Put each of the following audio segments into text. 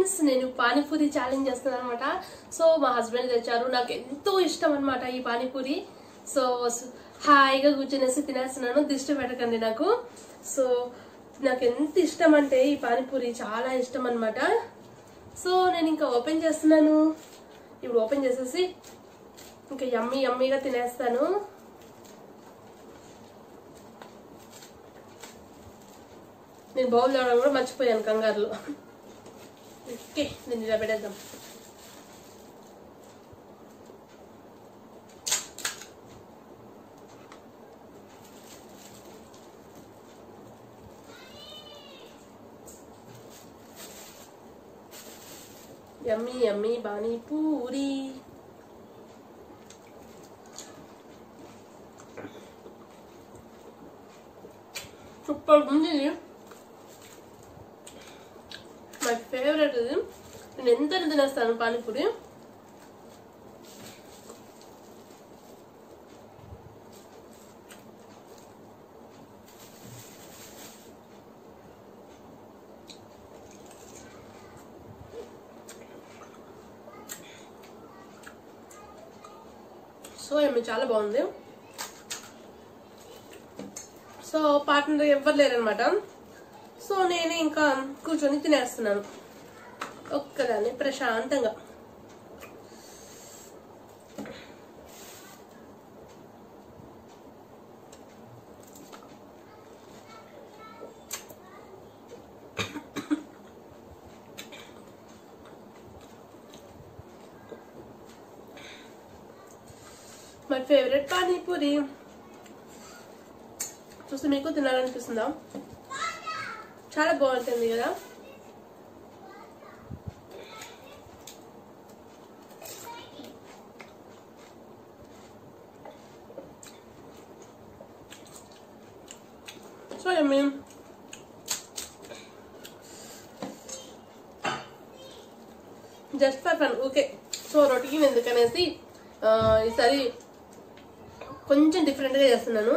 friends నేను panipuri challenge చేస్తున్నాను అనమాట సో మా హస్బెండ్ తెచ్చారు నాకు ఎంతో ఇష్టం అనమాట ఈ పానీపూరి సో స్- హాయిగా కూర్చునేసి తినేస్తున్నాను దిష్టి పెట్టకండి నాకు సో నాకు ఎంత ఇష్టం అంటే ఈ పానీపూరి చాలా ఇష్టం అనమాట సో నేను ఇంకా ఓపెన్ చేస్తున్నాను ఇప్పుడు ఓపెన్ చేసేసి ఇంకా యమ్మీ యమ్మీగా తినేస్తాను నేను బౌల్ తేవడం కూడా మర్చిపోయాను కంగారులో ఓకే నేను ఇలా పెట్టేద్దాం యమ్మీ యమ్మీ పానీపూరి సూపర్ ఉంది ఇది మై ఫేవరెట్ ఇది నేను ఎంత తినేస్తాను పానీపూరి సో ఏమి చాలా బాగుంది సో పార్ట్నర్ ఎవ్వరు లేరనమాట సో నేనే ఇంకా కూర్చొని తినేస్తున్నాను ఒక్కదాన్ని ప్రశాంతంగా మై ఫేవరెట్ పానీపూరి చూస్తే మీకు తినాలనిపిస్తుందా చాలా బాగుంటుంది కదా so yummy just for fun okay so routine ఎందుకనేసి ఆ, ఈసారి కొంచెం డిఫరెంట్గా చేస్తున్నాను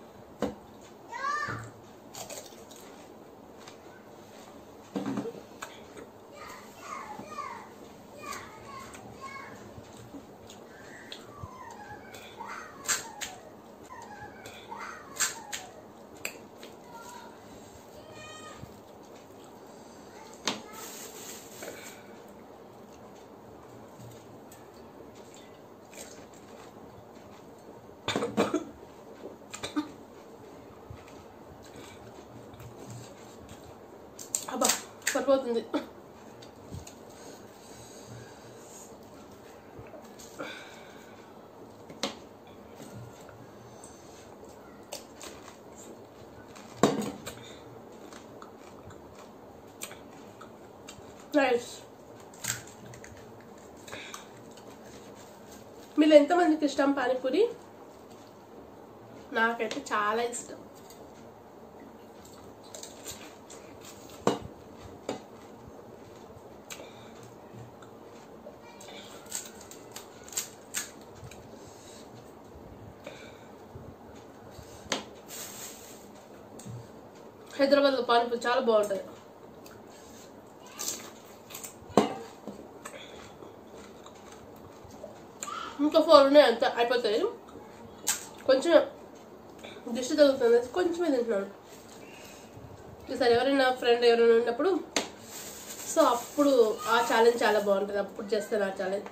అబ్బా సరిపోతుంది నైస్ మీరు ఎంతమందికి ఇష్టం పానీపూరి నాకైతే చాలా ఇష్టం హైదరాబాద్లో పానీపూరి చాలా బాగుంటుంది ఇంకా ఫోర్ ఉన్నాయి అంత అయిపోతాయి కొంచెం దిష్టి తగ్గుతుంది కొంచెమే తింటున్నాను ఈసారి ఎవరైనా ఫ్రెండ్ ఎవరైనా ఉన్నప్పుడు సో అప్పుడు ఆ ఛాలెంజ్ చాలా బాగుంటుంది అప్పుడు చేస్తాను ఆ ఛాలెంజ్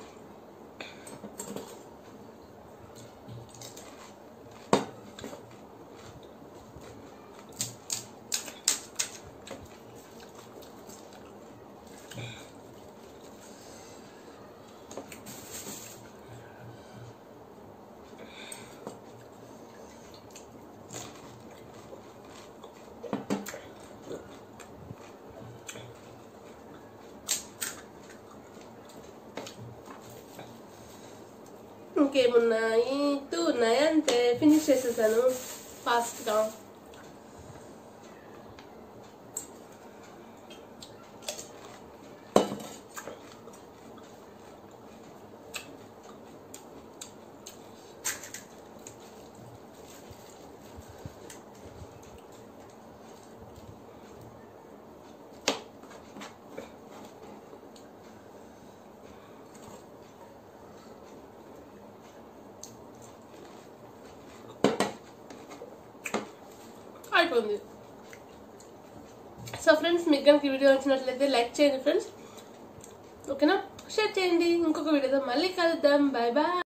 ఇంకేమున్నాయి టూ ఉన్నాయి అంతే ఫినిష్ చేసేసాను ఫాస్ట్గా అయిపోయింది సో ఫ్రెండ్స్ మీకు కనుక ఈ వీడియో వచ్చినట్లయితే లైక్ చేయండి ఫ్రెండ్స్ ఓకేనా షేర్ చేయండి ఇంకొక వీడియోతో మళ్ళీ కలుద్దాం బాయ్ బాయ్